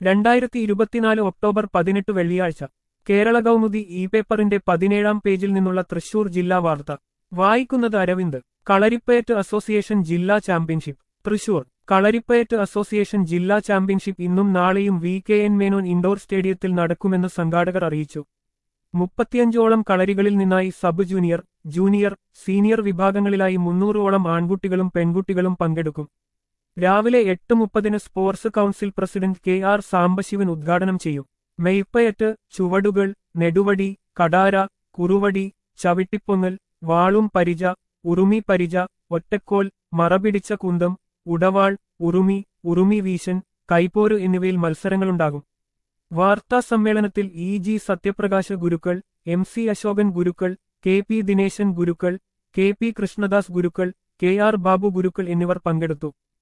രണ്ടായിരത്തി ഇരുപത്തിനാല് ഒക്ടോബർ പതിനെട്ട് വെള്ളിയാഴ്ച കേരള കൗമുദി ഇ പേപ്പറിന്റെ പതിനേഴാം പേജിൽ നിന്നുള്ള തൃശൂർ ജില്ലാ വാർത്ത വായിക്കുന്നത് അരവിന്ദ് കളരിപ്പയറ്റ് അസോസിയേഷൻ ജില്ലാ ചാമ്പ്യൻഷിപ്പ് തൃശൂർ കളരിപ്പയറ്റ് അസോസിയേഷൻ ജില്ലാ ചാമ്പ്യൻഷിപ്പ് ഇന്നും നാളെയും V K N Menon indoor സ്റ്റേഡിയത്തിൽ നടക്കുമെന്ന് സംഘാടകർ അറിയിച്ചു മുപ്പത്തിയഞ്ചോളം കളരികളിൽ നിന്നായി സബ് ജൂനിയർ ജൂനിയർ സീനിയർ വിഭാഗങ്ങളിലായി മുന്നൂറോളം ആൺകുട്ടികളും പെൺകുട്ടികളും പങ്കെടുക്കും രാവിലെ എട്ട് മുപ്പതിന് sports council president K R Sambasivan ഉദ്ഘാടനം ചെയ്യും മെയ്പ്പയറ്റ് ചുവടുകൾ നെടുവടി കടാര കുറുവടി ചവിട്ടിപ്പൊങ്ങൽ വാളും പരിച ഉറുമി പരിച ഒറ്റക്കോൽ മറപിടിച്ച കുന്തം ഉടവാൾ ഉറുമി ഉറുമി വീശൻ കൈപ്പോര് എന്നിവയിൽ മത്സരങ്ങളുണ്ടാകും വാർത്താ സമ്മേളനത്തിൽ E G Sathyaprakasha Gurukkal M C Ashokan Gurukkal K P Dineshan Gurukkal K P Krishnadas Gurukkal K R Babu Gurukkal എന്നിവർ പങ്കെടുത്തു